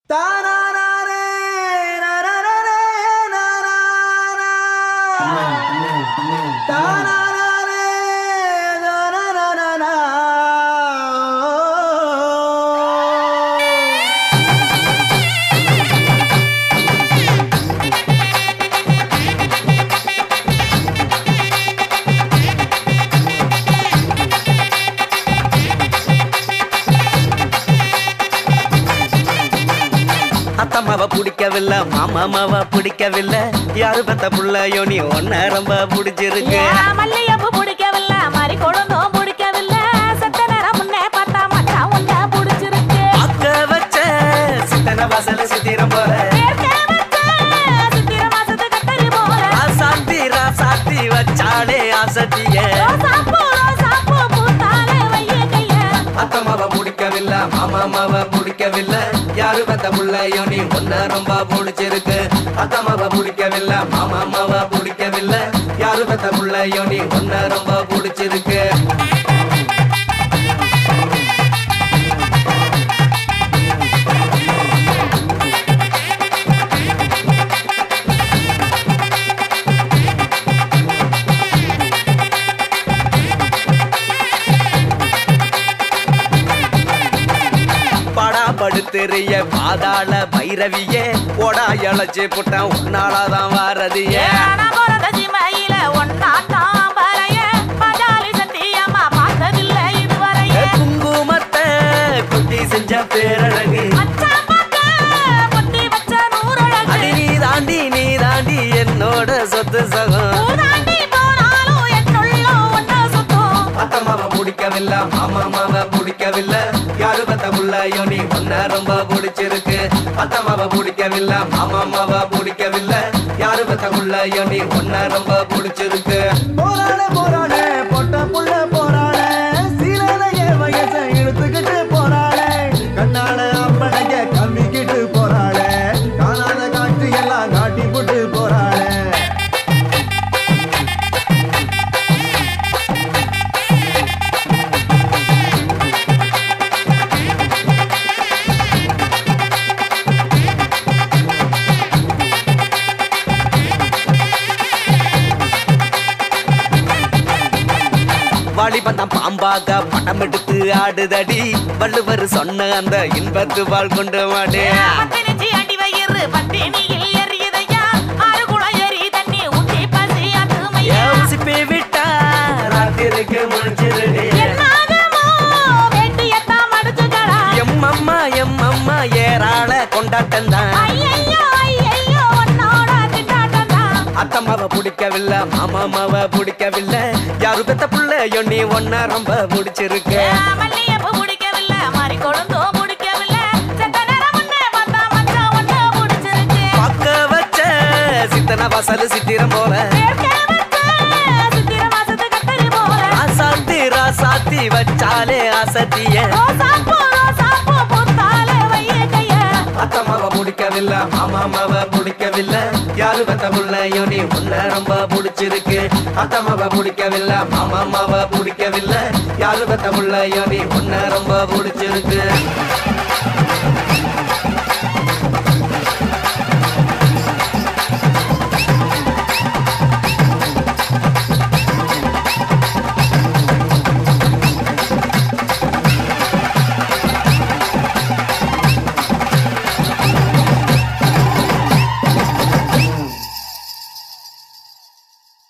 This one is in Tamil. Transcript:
அத்தம்மாவ பிடிக்கவில்லை மாமாமாவ பிடிக்கவில்லை யாரு பெத்த புள்ளையோ நீ ஒன்ன ரொம்ப பிடிச்சிருக்கு ஏன் மல்லிகைப்பூ பிடிக்கவில்லை மாதிரி கொழுந்தும் பிடிக்கவில்லை செத்த நேரம் முன்னே பார்த்தா மச்சான் உன்னை பிடிச்சிருக்கு அக்க வச்ச சித்தன வாசல சித்திரம் போல ஏற்கே வச்ச சித்திர மாசத்து கத்தரி போல சாத்தி சாத்தி வச்சாலே அசத்திய ரோசாப்பூ ரோசாப்பூ பூத்தாலே வைய கைய அத்தம்மாவ பிடிக்கவில்லை மாமாமாவ பிடிக்கவில்லை யாரு பெத்த புள்ளையோ நீ ஒன்ன ரொம்ப பிடிச்சிருக்கு அத்தம்மாவ பிடிக்கவில்லை மாமாமாவ பிடிக்கவில்லை யாரு பெத்த புள்ளையோ நீ ஒன்ன ரொம்ப பிடிச்சிருக்கு படா படுத்தெறிய பாதாள பைரவியே ஓடா இழைச்சு புட்டான் உன்னாலதான் வாரதியே ஏனா பிறந்த சிமையில ஒன்னாட்டம் பறைய பஜாலி சத்தியம்மா பார்த்ததில்லை இதுவரையே குங்குமத்தை குட்டி செஞ்ச பேரழகு மச்சான் பார்க்க பொத்தி வச்ச நூறழகு அடி நீ தாண்டி நீ தாண்டி என்னோட சொத்து சகம் ஊதாண்டி போனாலும் என்னுள்ள ஒன்ன சுத்தம் அத்தம்மாவ பிடிக்கவில்லை மாமாமாவ பிடிக்கவில்லை யாரு பத்த புள்ளையோ நீ ஒன்ன ரொம்ப பிடிச்சிருக்கு அத்தம்மாவ பிடிக்கவில்லை மாமாமாவ பிடிக்கவில்லை யாரு பத்த புள்ளையோ நீ ஒன்ன ரொம்ப பிடிச்சிருக்கு போராளே போராளே பொட்ட புள்ள போராளே சீரனைய வயச இழுத்துக்கிட்டு போராளே கண்ணால அப்பனைய கம்மிக்கிட்டு போராளே காணாத காட்டு எல்லாம் காட்டி போட்டு போராளே வாலிபந்தான் பாம்பாக படம் எடுத்து ஆடுதடி வள்ளுவர் சொன்ன அந்த இன்பத்து வாழ் கொண்டு மாடே பத்தினிச்சு அடி வயிறு பத்தினியில் எரியுதையா ஆறு குளம் எரி தண்ணி ஊற்றி பசி அதுமையா யோசிப்பே விட்டா ராத்திரிக்கு முடிச்சிருடி என்னாகமோ வேட்டியத்தான் மடிச்சுக்கடா எம்மம்மா எம்மம்மா ஏறாள கொண்டாட்டம் தான் ஐயையோ ஐயையோ உன்னோட திட்டாட்டம்தான் அத்தம்மாவ பிடிக்கவில்லை மாமாமாவ பிடிக்கவில்லை யாரு பெத்த புள்ளையோ நீ ஒன்ன ரொம்ப பிடிச்சிருக்கு மல்லிகைப்பூ பிடிக்கவில்லை மாறி கொழுந்தும் பிடிக்கவில்லை செத்த நேரம் முன்னே பார்த்தா மச்சான் ஒன்ன பிடிச்சிருக்கு பக்க வச்ச சித்தன வாசல் சித்திரம் போல ஏற்கே வச்ச சித்திர மாசத்து கத்தரி போல சாத்தி சாத்தி வச்சாலே அசத்திய ரோசாப்பூ ரோசாப்பூ பூத்தாலே வைய கைய அத்தம்மாவ பிடிக்கவில்லை மாமாமாவ பிடிக்கவில்லை யாரு பெத்த புள்ளையோ நீ உன்ன ரொம்ப பிடிச்சிருக்கு அத்தம்மாவ பிடிக்கவில்லை மாமாமாவ பிடிக்கவில்லை யாரு பெத்த புள்ளையோ நீ உன்ன ரொம்ப பிடிச்சிருக்கு